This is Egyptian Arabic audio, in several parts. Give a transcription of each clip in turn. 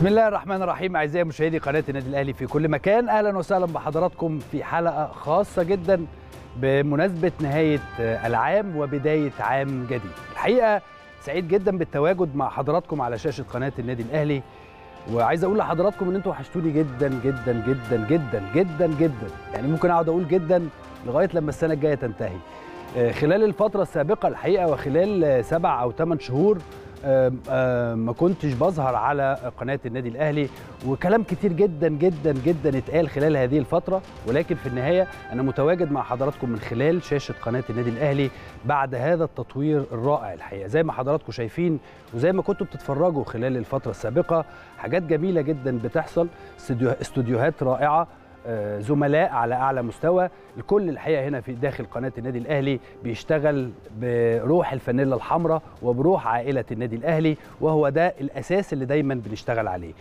بسم الله الرحمن الرحيم اعزائي مشاهدي قناه النادي الاهلي في كل مكان اهلا وسهلا بحضراتكم في حلقه خاصه جدا بمناسبه نهايه العام وبدايه عام جديد الحقيقه سعيد جدا بالتواجد مع حضراتكم على شاشه قناه النادي الاهلي وعايز اقول لحضراتكم ان انتوا وحشتوني جدا جدا جدا جدا جدا جدا يعني ممكن اقعد اقول جدا لغايه لما السنه الجايه تنتهي خلال الفتره السابقه الحقيقه وخلال سبع او ثمان شهور ما كنتش بظهر على قناه النادي الاهلي وكلام كتير جدا جدا جدا اتقال خلال هذه الفتره ولكن في النهايه انا متواجد مع حضراتكم من خلال شاشه قناه النادي الاهلي بعد هذا التطوير الرائع الحقيقه زي ما حضراتكم شايفين وزي ما كنتوا بتتفرجوا خلال الفتره السابقه حاجات جميله جدا بتحصل استوديوهات رائعه زملاء على اعلى مستوى الكل الحقيقه هنا في داخل قناه النادي الاهلي بيشتغل بروح الفانيلا الحمراء وبروح عائله النادي الاهلي وهو ده الاساس اللي دايما بنشتغل عليه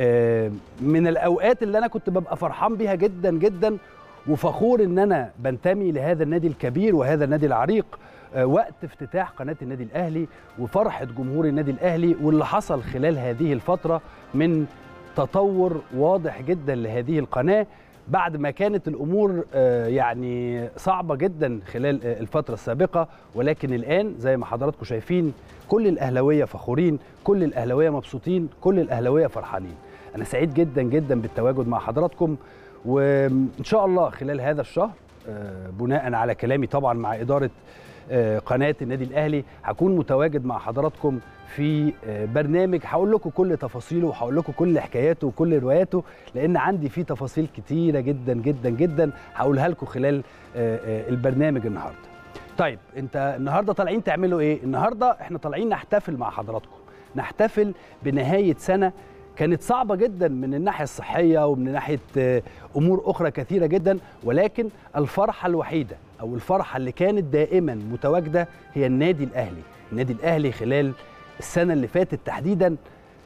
من الاوقات اللي انا كنت ببقى فرحان بيها جدا جدا وفخور ان انا بنتمي لهذا النادي الكبير وهذا النادي العريق وقت افتتاح قناه النادي الاهلي وفرحه جمهور النادي الاهلي واللي حصل خلال هذه الفتره من تطور واضح جدا لهذه القناه بعد ما كانت الامور يعني صعبه جدا خلال الفتره السابقه ولكن الان زي ما حضراتكم شايفين كل الاهلاويه فخورين كل الاهلاويه مبسوطين كل الاهلاويه فرحانين انا سعيد جدا جدا بالتواجد مع حضراتكم وان شاء الله خلال هذا الشهر بناء على كلامي طبعا مع اداره قناه النادي الاهلي هكون متواجد مع حضراتكم في برنامج هقول لكم كل تفاصيله وهقول لكم كل حكاياته وكل رواياته لان عندي فيه تفاصيل كتيره جدا جدا جدا هقولها لكم خلال البرنامج النهارده. طيب انت النهارده طالعين تعملوا ايه؟ النهارده احنا طالعين نحتفل مع حضراتكم، نحتفل بنهايه سنه كانت صعبة جدا من الناحية الصحية ومن ناحية أمور أخرى كثيرة جدا ولكن الفرحة الوحيدة أو الفرحة اللي كانت دائما متواجدة هي النادي الأهلي النادي الأهلي خلال السنة اللي فاتت تحديدا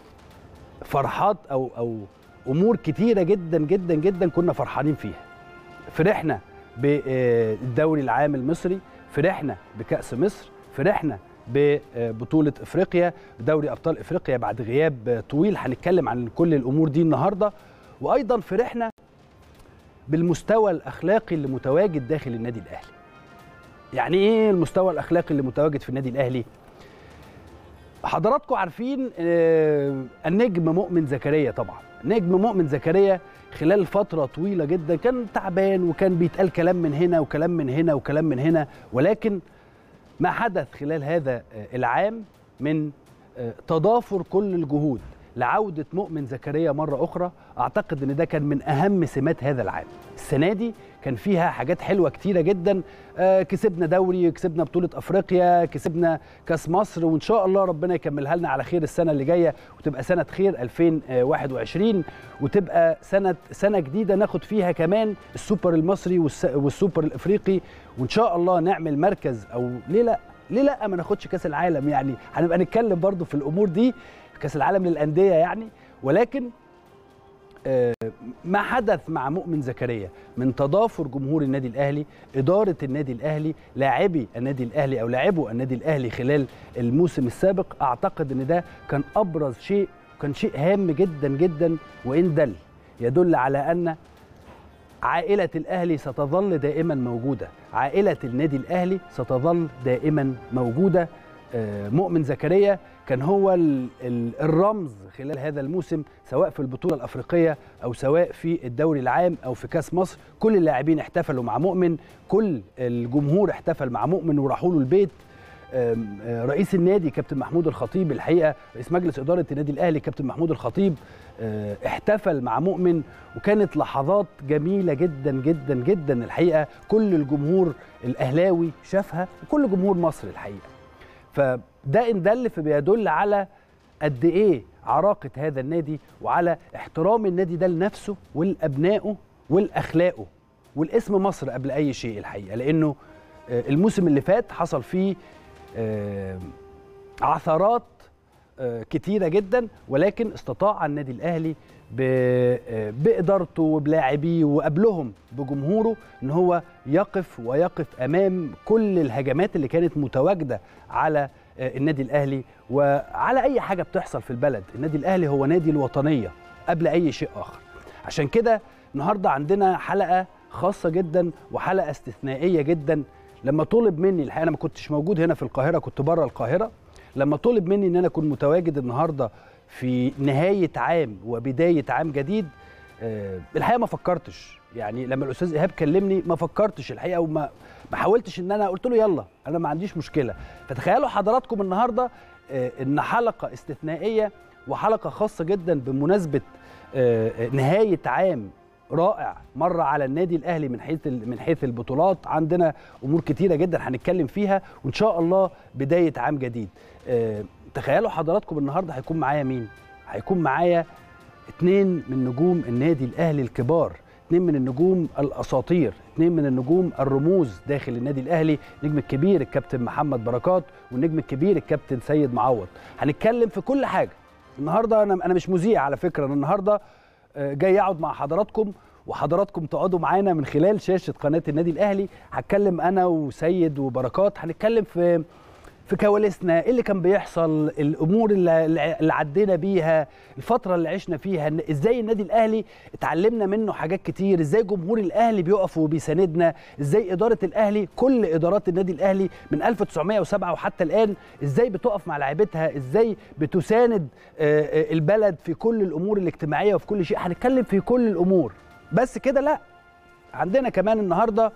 فرحات أو, أو أمور كثيرة جدا جدا جدا كنا فرحانين فيها فرحنا بالدوري العام المصري فرحنا بكأس مصر فرحنا ببطوله افريقيا دوري ابطال افريقيا بعد غياب طويل هنتكلم عن كل الامور دي النهارده وايضا فرحنا بالمستوى الاخلاقي اللي متواجد داخل النادي الاهلي يعني ايه المستوى الاخلاقي اللي متواجد في النادي الاهلي حضراتكم عارفين النجم مؤمن زكريا طبعا نجم مؤمن زكريا خلال فتره طويله جدا كان تعبان وكان بيتقال كلام من هنا وكلام من هنا وكلام من هنا ولكن ما حدث خلال هذا العام من تضافر كل الجهود لعودة مؤمن زكريا مرة أخرى أعتقد أن ده كان من أهم سمات هذا العام السنة دي كان فيها حاجات حلوة كتيرة جدا كسبنا دوري كسبنا بطولة أفريقيا كسبنا كاس مصر وإن شاء الله ربنا يكملها لنا على خير السنة اللي جاية وتبقى سنة خير 2021 وتبقى سنة سنة جديدة ناخد فيها كمان السوبر المصري والسوبر الإفريقي وإن شاء الله نعمل مركز أو ليه لأ ليه لا ما ناخدش كاس العالم يعني هنبقى نتكلم برضو في الامور دي كاس العالم للانديه يعني ولكن ما حدث مع مؤمن زكريا من تضافر جمهور النادي الاهلي اداره النادي الاهلي لاعبي النادي الاهلي او لاعبو النادي الاهلي خلال الموسم السابق اعتقد ان ده كان ابرز شيء وكان شيء هام جدا جدا وان دل يدل على ان عائلة الأهلي ستظل دائما موجودة عائلة النادي الأهلي ستظل دائما موجودة مؤمن زكريا كان هو الرمز خلال هذا الموسم سواء في البطولة الأفريقية أو سواء في الدوري العام أو في كاس مصر كل اللاعبين احتفلوا مع مؤمن كل الجمهور احتفل مع مؤمن وراحوا له البيت رئيس النادي كابتن محمود الخطيب الحقيقه رئيس مجلس اداره النادي الاهلي كابتن محمود الخطيب احتفل مع مؤمن وكانت لحظات جميله جدا جدا جدا الحقيقه كل الجمهور الاهلاوي شافها وكل جمهور مصر الحقيقه فده ان دل فبيدل على قد ايه عراقه هذا النادي وعلى احترام النادي ده لنفسه ولابنائه ولاخلاقه والاسم مصر قبل اي شيء الحقيقه لانه الموسم اللي فات حصل فيه عثرات كتيرة جدا ولكن استطاع النادي الأهلي بإدارته وبلاعبيه وقبلهم بجمهوره ان هو يقف ويقف امام كل الهجمات اللي كانت متواجده على النادي الاهلي وعلى اي حاجه بتحصل في البلد النادي الاهلي هو نادي الوطنيه قبل اي شيء اخر عشان كده النهارده عندنا حلقه خاصه جدا وحلقه استثنائيه جدا لما طلب مني الحقيقه انا ما كنتش موجود هنا في القاهره كنت بره القاهره لما طلب مني ان انا اكون متواجد النهارده في نهايه عام وبدايه عام جديد أه الحقيقه ما فكرتش يعني لما الاستاذ ايهاب كلمني ما فكرتش الحقيقه وما ما حاولتش ان انا قلت له يلا انا ما عنديش مشكله فتخيلوا حضراتكم النهارده أه ان حلقه استثنائيه وحلقه خاصه جدا بمناسبه أه نهايه عام رائع مر على النادي الاهلي من حيث من حيث البطولات عندنا امور كتيره جدا هنتكلم فيها وان شاء الله بدايه عام جديد أه تخيلوا حضراتكم النهارده هيكون معايا مين هيكون معايا اتنين من نجوم النادي الاهلي الكبار اتنين من النجوم الاساطير اتنين من النجوم الرموز داخل النادي الاهلي النجم الكبير الكابتن محمد بركات والنجم الكبير الكابتن سيد معوض هنتكلم في كل حاجه النهارده انا انا مش مذيع على فكره انا النهارده جاي اقعد مع حضراتكم وحضراتكم تقعدوا معانا من خلال شاشه قناه النادي الاهلي هتكلم انا وسيد وبركات هنتكلم في في كواليسنا ايه اللي كان بيحصل الامور اللي, اللي عدينا بيها الفتره اللي عشنا فيها ازاي النادي الاهلي اتعلمنا منه حاجات كتير ازاي جمهور الاهلي بيقف وبيساندنا ازاي اداره الاهلي كل ادارات النادي الاهلي من 1907 وحتى الان ازاي بتقف مع لاعبتها ازاي بتساند البلد في كل الامور الاجتماعيه وفي كل شيء هنتكلم في كل الامور بس كده لا عندنا كمان النهارده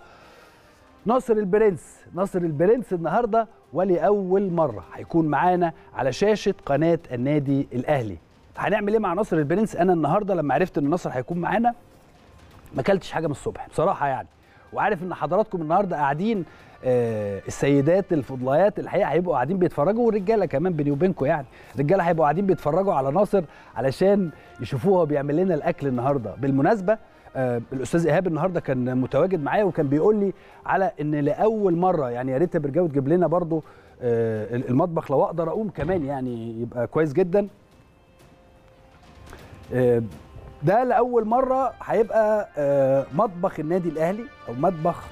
ناصر البرنس ناصر البرنس النهارده ولاول مره هيكون معانا على شاشه قناه النادي الاهلي هنعمل ايه مع ناصر البرنس انا النهارده لما عرفت ان ناصر هيكون معانا ما اكلتش حاجه من الصبح بصراحه يعني وعارف ان حضراتكم النهارده قاعدين آه السيدات الفضليات الحقيقه هيبقوا قاعدين بيتفرجوا والرجاله كمان بيني وبينكم يعني الرجاله هيبقوا قاعدين بيتفرجوا على ناصر علشان يشوفوه هو بيعمل لنا الاكل النهارده بالمناسبه آه الاستاذ ايهاب النهارده كان متواجد معايا وكان بيقول لي على ان لاول مره يعني يا ريت يا برجاوي تجيب لنا برضو آه المطبخ لو اقدر اقوم كمان يعني يبقى كويس جدا آه ده لاول مره هيبقى مطبخ النادي الاهلي او مطبخ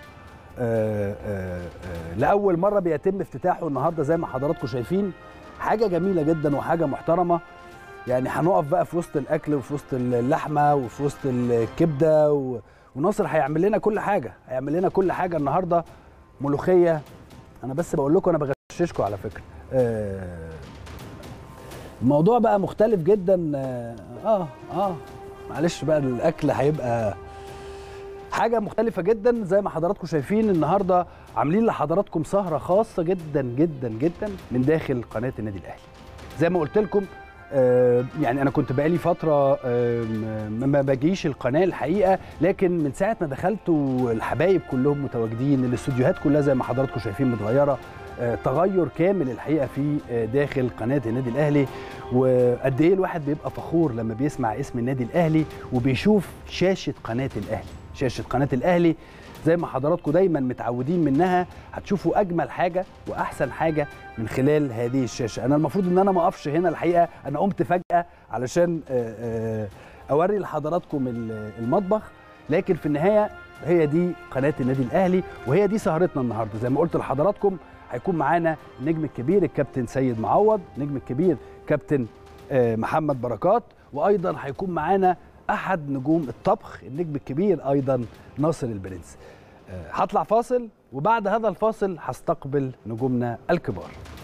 لاول مره بيتم افتتاحه النهارده زي ما حضراتكم شايفين حاجه جميله جدا وحاجه محترمه يعني هنقف بقى في وسط الاكل وفي وسط اللحمه وفي وسط الكبده و... وناصر هيعمل لنا كل حاجه هيعمل لنا كل حاجه النهارده ملوخيه انا بس بقول لكم انا بغششكم على فكره آه الموضوع بقى مختلف جدا اه اه معلش بقى الاكل هيبقى حاجه مختلفه جدا زي ما حضراتكم شايفين النهارده عاملين لحضراتكم سهره خاصه جدا جدا جدا من داخل قناه النادي الاهلي زي ما قلت لكم يعني انا كنت بقالي فتره ما باجيش القناه الحقيقه لكن من ساعه ما دخلت والحبايب كلهم متواجدين الاستوديوهات كلها زي ما حضراتكم شايفين متغيره تغير كامل الحقيقه في داخل قناه النادي الاهلي وقد ايه الواحد بيبقى فخور لما بيسمع اسم النادي الاهلي وبيشوف شاشه قناه الاهلي شاشه قناه الاهلي زي ما حضراتكم دايما متعودين منها هتشوفوا اجمل حاجه واحسن حاجه من خلال هذه الشاشه انا المفروض ان انا ما اقفش هنا الحقيقه انا قمت فجاه علشان اوري لحضراتكم المطبخ لكن في النهايه هي دي قناه النادي الاهلي وهي دي سهرتنا النهارده زي ما قلت لحضراتكم هيكون معانا النجم الكبير الكابتن سيد معوض النجم الكبير كابتن محمد بركات وايضا هيكون معانا احد نجوم الطبخ النجم الكبير ايضا ناصر البرنس هطلع فاصل وبعد هذا الفاصل هستقبل نجومنا الكبار